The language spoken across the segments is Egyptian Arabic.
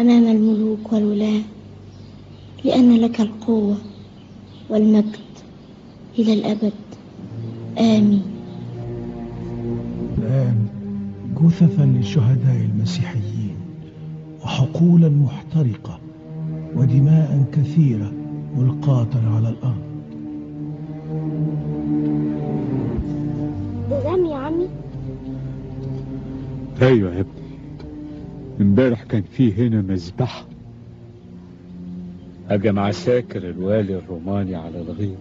أمام الملوك والولاة لأن لك القوة والمجد إلى الأبد آمين الآن جثثا للشهداء المسيحيين وحقولا محترقة ودماء كثيرة ملقاة على الأرض ده دم يا عمي ايوه يا ابني امبارح كان في هنا مذبحة هجم عساكر الوالي الروماني على الغيط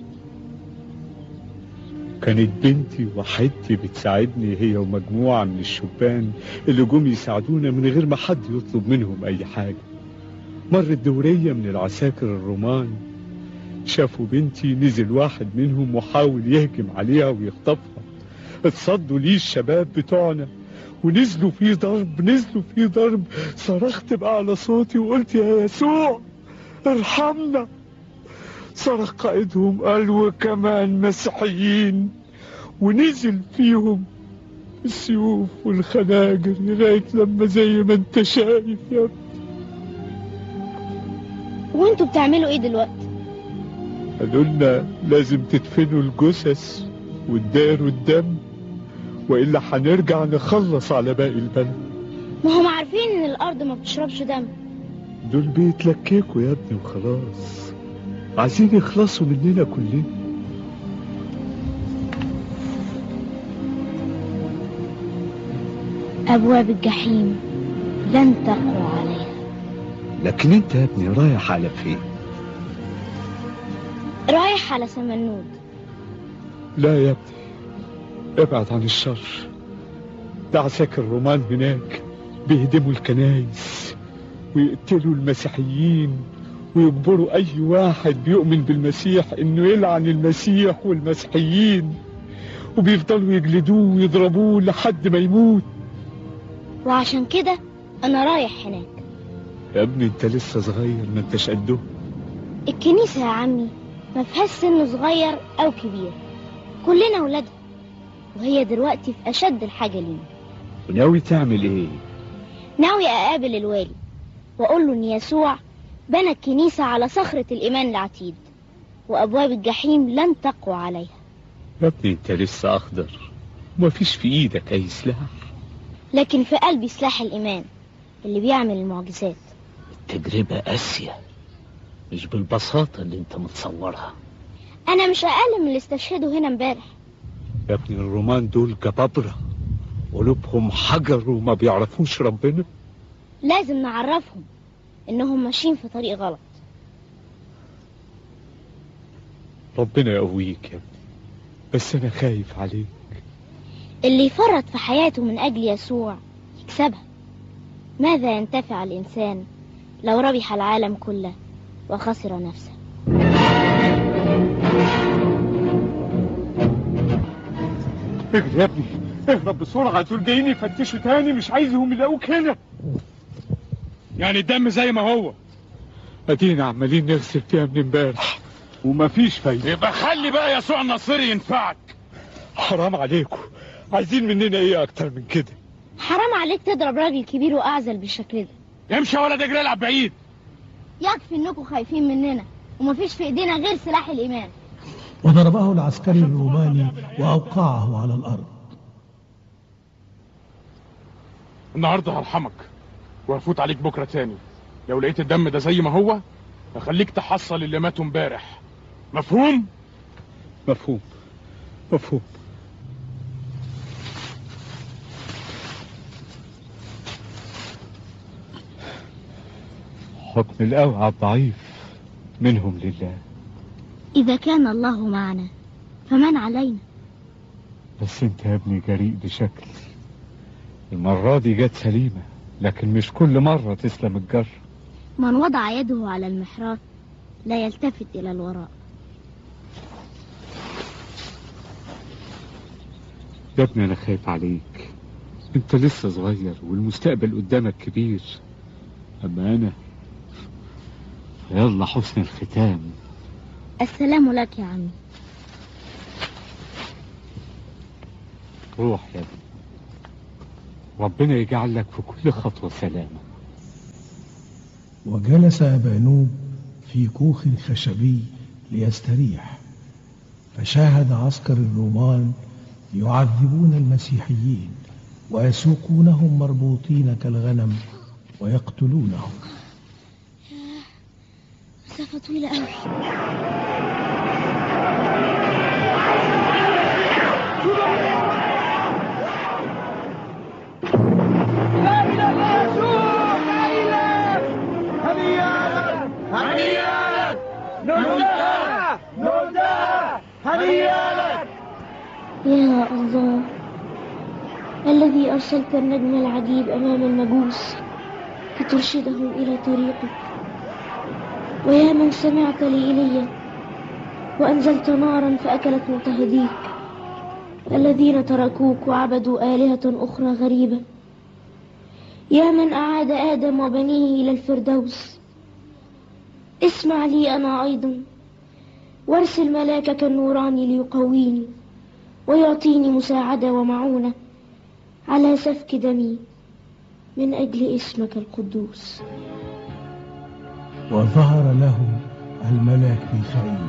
كانت بنتي وحيدتي بتساعدني هي ومجموعة من الشبان اللي جم يساعدونا من غير ما حد يطلب منهم أي حاجة مرت دورية من العساكر الرومان شافوا بنتي نزل واحد منهم وحاول يهجم عليها ويخطفها اتصدوا ليه الشباب بتوعنا ونزلوا فيه ضرب نزلوا فيه ضرب صرخت بأعلى صوتي وقلت يا يسوع ارحمنا صرخ قائدهم قال وكمان مسيحيين ونزل فيهم السيوف والخناجر لغاية لما زي ما انت شايف يا ابني وانتوا بتعملوا ايه دلوقتي قالوا لنا لازم تدفنوا الجثث وتداروا الدم وإلا هنرجع نخلص على باقي البلد ما هم عارفين ان الارض ما بتشربش دم دول بيتلككوا يا ابني وخلاص عايزين يخلصوا مننا كلنا ابواب الجحيم لن تقوى عليها لكن انت يا ابني رايح على فين رايح على سمنود لا يا ابني ابعد عن الشر ده عساكر الرومان هناك بيهدموا الكنايس ويقتلوا المسيحيين ويجبروا اي واحد بيؤمن بالمسيح انه يلعن المسيح والمسيحيين وبيفضلوا يجلدوه ويضربوه لحد ما يموت وعشان كده انا رايح هناك يا ابني انت لسه صغير ما انتش قده الكنيسة يا عمي ما فيهاش سن صغير او كبير كلنا ولادها وهي دلوقتي في اشد الحاجة لينا وناوي تعمل ايه ناوي اقابل الوالي واقول له ان يسوع بنى الكنيسة على صخرة الايمان العتيد وابواب الجحيم لن تقوى عليها يا ابني انت لسه اخضر ومفيش في ايدك اي سلاح لكن في قلبي سلاح الايمان اللي بيعمل المعجزات التجربة قاسية مش بالبساطة اللي انت متصورها انا مش اقل من اللي استشهدوا هنا امبارح يا ابني الرومان دول جبابرة قلوبهم حجر وما بيعرفوش ربنا لازم نعرفهم انهم ماشيين في طريق غلط ربنا يقويك يا ابني بس انا خايف عليك اللي يفرط في حياته من اجل يسوع يكسبها ماذا ينتفع الانسان لو ربح العالم كله وخسر نفسه اجري يا ابني اهرب بسرعة دول جايين يفتشوا تاني مش عايزهم يلاقوك هنا يعني الدم زي ما هو ادينا عمالين نغسل فيها من امبارح ومفيش فايدة يبقى خلي بقى يسوع النصيري ينفعك حرام عليكم عايزين مننا ايه اكتر من كده حرام عليك تضرب راجل كبير واعزل بالشكل ده امشي يا ولد اجري العب بعيد يكفي انكم خايفين مننا ومفيش في ايدينا غير سلاح الايمان وضربه العسكري الروماني وأوقعه على الأرض النهارده هرحمك وهفوت عليك بكره تاني لو لقيت الدم ده زي ما هو هخليك تحصل اللي ماتوا امبارح مفهوم مفهوم مفهوم حكم الأوعى الضعيف منهم لله اذا كان الله معنا فمن علينا بس انت يا ابني جريء بشكل المرة دي جت سليمة لكن مش كل مرة تسلم الجر من وضع يده على المحراث لا يلتفت الى الوراء يا ابني انا خايف عليك انت لسه صغير والمستقبل قدامك كبير اما انا يلا حسن الختام السلام لك يا عمي روح يا ابني ربنا يجعل لك في كل خطوة سلامة وجلس أبانوب في كوخ خشبي ليستريح فشاهد عسكر الرومان يعذبون المسيحيين ويسوقونهم مربوطين كالغنم ويقتلونهم مسافة طويلة أوي يا الله الذي أرسلت النجم العجيب أمام المجوس لترشدهم إلى طريقك ويا من سمعت لإيليا وأنزلت نارا فأكلت مضطهديك الذين تركوك وعبدوا آلهة أخرى غريبة يا من أعاد آدم وبنيه إلى الفردوس اسمع لي أنا أيضا وارسل ملاكك النوراني ليقويني ويعطيني مساعدة ومعونة على سفك دمي من أجل اسمك القدوس وظهر له الملاك ميخائيل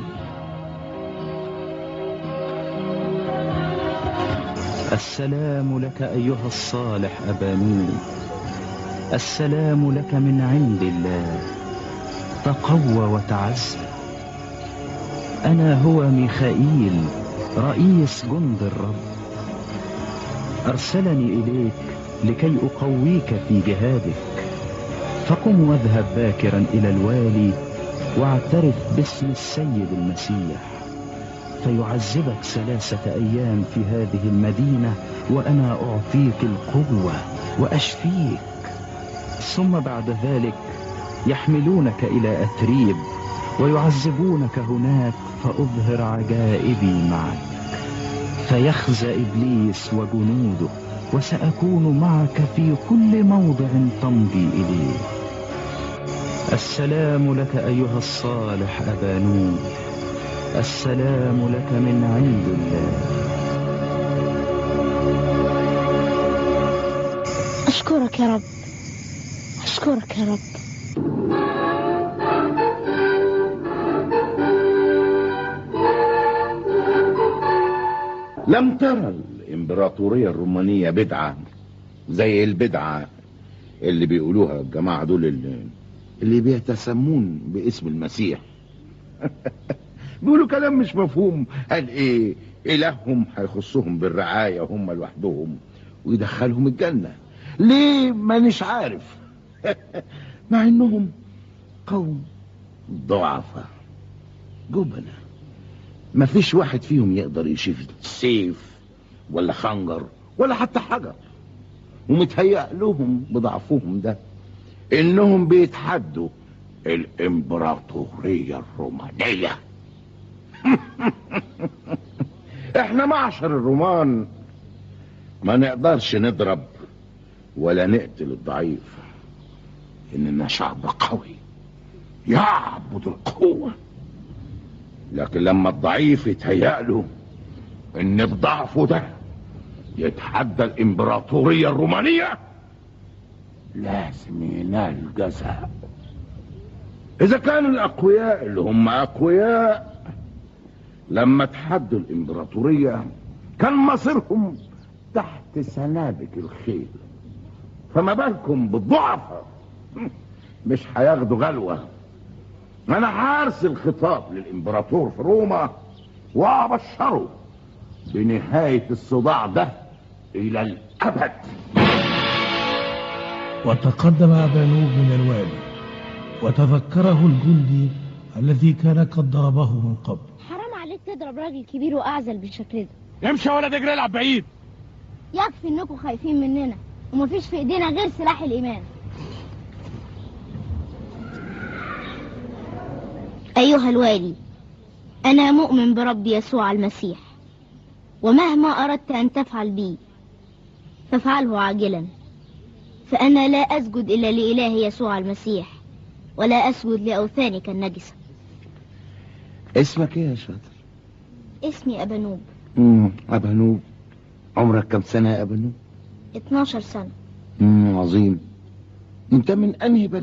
السلام لك أيها الصالح أبانون السلام لك من عند الله تقوى وتعز أنا هو ميخائيل رئيس جند الرب أرسلني إليك لكي أقويك في جهادك فقم واذهب باكرا إلى الوالي واعترف باسم السيد المسيح فيعذبك ثلاثة أيام في هذه المدينة وأنا أعطيك القوة وأشفيك ثم بعد ذلك يحملونك إلى أتريب ويعذبونك هناك فأظهر عجائبي معك فيخزى إبليس وجنوده وسأكون معك في كل موضع تمضي إليه السلام لك أيها الصالح أبانون السلام لك من عند الله أشكرك يا رب أشكرك يا رب لم ترى الامبراطورية الرومانية بدعة زي البدعة اللي بيقولوها الجماعة دول اللي, اللي بيتسمون باسم المسيح بيقولوا كلام مش مفهوم قال ايه الههم هيخصهم بالرعاية هم لوحدهم ويدخلهم الجنة ليه مانيش عارف مع انهم قوم ضعفاء جبنة مفيش واحد فيهم يقدر يشيل سيف ولا خنجر ولا حتى حجر ومتهيأ لهم بضعفهم ده انهم بيتحدوا الامبراطورية الرومانية احنا معشر الرومان ما نقدرش نضرب ولا نقتل الضعيف اننا شعب قوي يعبد القوة لكن لما الضعيف يتهيأ له ان بضعفه ده يتحدى الامبراطورية الرومانية لازم ينال جزاء اذا كانوا الاقوياء اللي هم اقوياء لما تحدوا الامبراطورية كان مصيرهم تحت سنابك الخيل فما بالكم بالضعفاء مش هياخدوا غلوة انا هرسل خطاب للامبراطور في روما وابشره بنهاية الصداع ده الى الابد وتقدم أبانوب من الوالي وتذكره الجندي الذي كان قد ضربه من قبل حرام عليك تضرب راجل كبير وأعزل بالشكل ده امشي يا ولد اجري العب بعيد يكفي انكم خايفين مننا ومفيش في ايدينا غير سلاح الايمان ايها الوالي انا مؤمن برب يسوع المسيح ومهما اردت ان تفعل بي فافعله عاجلا فانا لا اسجد الا لاله يسوع المسيح ولا اسجد لاوثانك النجسه اسمك ايه يا شاطر اسمي ابانوب امم ابانوب عمرك كم سنة يا ابانوب 12 سنه امم عظيم انت من انهي بلد